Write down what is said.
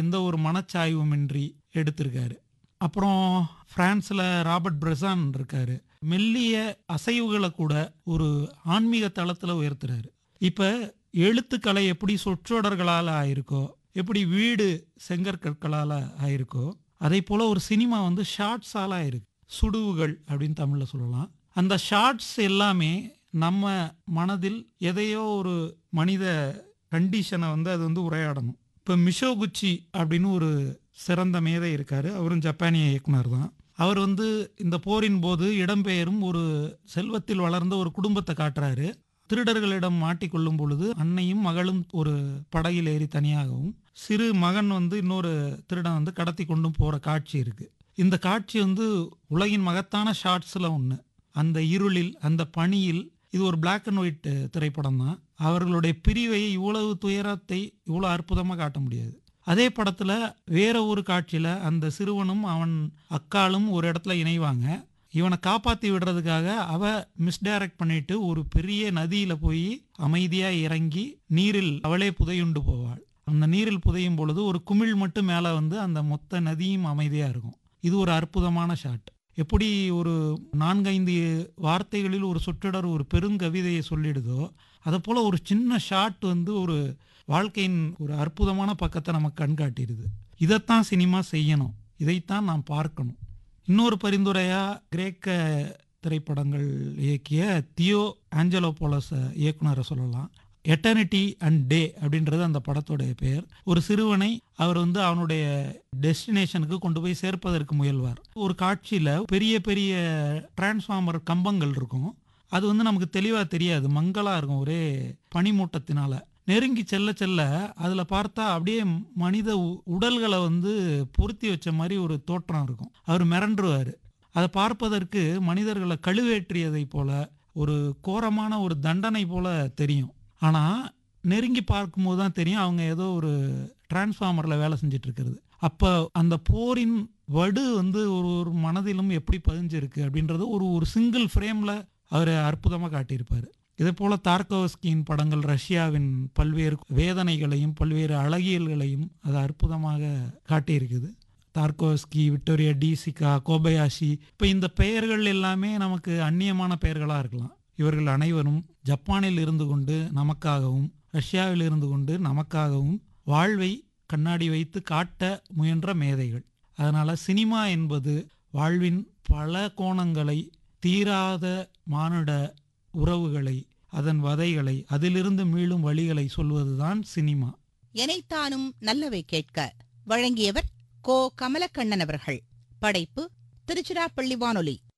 எந்த ஒரு மனச்சாய்வுமின்றி எடுத்திருக்காரு அப்புறம் பிரான்ஸ்ல ராபர்ட் பிரசான் இருக்காரு மெல்லிய அசைவுகளை கூட ஒரு ஆன்மீக தளத்துல உயர்த்துறாரு இப்ப எழுத்துக்கலை எப்படி சொற்றொடர்களால ஆயிருக்கோ எப்படி வீடு செங்கற்கற்களால ஆயிருக்கோ அதே போல ஒரு சினிமா வந்து ஷார்ட்ஸால ஆயிருக்கு சுடுவுகள் அப்படின்னு தமிழ்ல சொல்லலாம் அந்த ஷார்ட்ஸ் எல்லாமே நம்ம மனதில் எதையோ ஒரு மனித கண்டிஷனை வந்து அது வந்து உரையாடணும் இப்போ மிஷோகுச்சி அப்படின்னு ஒரு சிறந்த மேதை இருக்காரு அவரும் ஜப்பானிய இயக்குனர் தான் அவர் வந்து இந்த போரின் போது இடம்பெயரும் ஒரு செல்வத்தில் வளர்ந்த ஒரு குடும்பத்தை காட்டுறாரு திருடர்களிடம் மாட்டிக்கொள்ளும் பொழுது அன்னையும் மகளும் ஒரு படகில் ஏறி தனியாகவும் சிறு மகன் வந்து இன்னொரு திருடன் வந்து கடத்தி கொண்டும் போற காட்சி இருக்கு இந்த காட்சி வந்து உலகின் மகத்தான ஷார்ட்ஸ்ல ஒன்று அந்த இருளில் அந்த பனியில் இது ஒரு Black அண்ட் ஒயிட் திரைப்படம் தான் அவர்களுடைய பிரிவை இவ்வளவு துயரத்தை இவ்வளோ அற்புதமாக காட்ட முடியாது அதே படத்துல வேற ஒரு காட்சியில அந்த சிறுவனும் அவன் அக்காலும் ஒரு இடத்துல இணைவாங்க இவனை காப்பாத்தி விடுறதுக்காக அவ மிஸ்டைரக்ட் பண்ணிட்டு ஒரு பெரிய நதியில போய் அமைதியா இறங்கி நீரில் அவளே புதையுண்டு போவாள் அந்த நீரில் புதையும் பொழுது ஒரு குமிழ் மட்டும் மேல வந்து அந்த மொத்த நதியும் அமைதியா இருக்கும் இது ஒரு அற்புதமான ஷாட் எப்படி ஒரு நான்கைந்து வார்த்தைகளில் ஒரு சொற்றொடர் ஒரு பெருங்கவிதையை சொல்லிடுதோ அதை போல ஒரு சின்ன ஷாட் வந்து ஒரு வாழ்க்கையின் ஒரு அற்புதமான பக்கத்தை நமக்கு கண்காட்டிடுது இதைத்தான் சினிமா செய்யணும் இதைத்தான் நாம் பார்க்கணும் இன்னொரு பரிந்துரையா கிரேக்க திரைப்படங்கள் இயக்கிய தியோ ஆஞ்சலோபோலஸ் இயக்குனரை சொல்லலாம் எட்டர்னிட்டி அண்ட் டே அப்படின்றது அந்த படத்துடைய பெயர் ஒரு சிறுவனை அவர் வந்து அவனுடைய டெஸ்டினேஷனுக்கு கொண்டு போய் சேர்ப்பதற்கு முயல்வார் ஒரு காட்சியில பெரிய பெரிய டிரான்ஸ்ஃபார்மர் கம்பங்கள் இருக்கும் அது வந்து நமக்கு தெளிவா தெரியாது மங்களா இருக்கும் ஒரே பனிமூட்டத்தினால நெருங்கி செல்ல செல்ல அதுல பார்த்தா அப்படியே மனித உ- உடல்களை வந்து பொருத்தி வச்ச மாதிரி ஒரு தோற்றம் இருக்கும் அவர் மிரண்டுருவாரு அதை பார்ப்பதற்கு மனிதர்களை கழுவேற்றியதை போல ஒரு கோரமான ஒரு தண்டனை போல தெரியும் ஆனா நெருங்கி பார்க்கும்போது தான் தெரியும் அவங்க ஏதோ ஒரு டிரான்ஸ்ஃபார்மர்ல வேலை செஞ்சுட்டு இருக்கிறது அப்ப அந்த போரின் வடு வந்து ஒரு ஒரு மனதிலும் எப்படி பதிஞ்சிருக்கு அப்படின்றது ஒரு ஒரு சிங்கிள் ஃப்ரேம்ல அவர் அற்புதமா காட்டியிருப்பாரு இதே போல தார்கோவஸ்கியின் படங்கள் ரஷ்யாவின் பல்வேறு வேதனைகளையும் பல்வேறு அழகியல்களையும் அது அற்புதமாக காட்டியிருக்குது தார்கோவஸ்கி விக்டோரியா டிசிகா கோபயாஷி இப்போ இந்த பெயர்கள் எல்லாமே நமக்கு அந்நியமான பெயர்களாக இருக்கலாம் இவர்கள் அனைவரும் ஜப்பானில் இருந்து கொண்டு நமக்காகவும் ரஷ்யாவில் இருந்து கொண்டு நமக்காகவும் வாழ்வை கண்ணாடி வைத்து காட்ட முயன்ற மேதைகள் அதனால சினிமா என்பது வாழ்வின் பல கோணங்களை தீராத மானுட உறவுகளை அதன் வதைகளை அதிலிருந்து மீளும் வழிகளை சொல்வதுதான் சினிமா எனைத்தானும் நல்லவை கேட்க வழங்கியவர் கோ கமலக்கண்ணன் அவர்கள் படைப்பு திருச்சிராப்பள்ளி வானொலி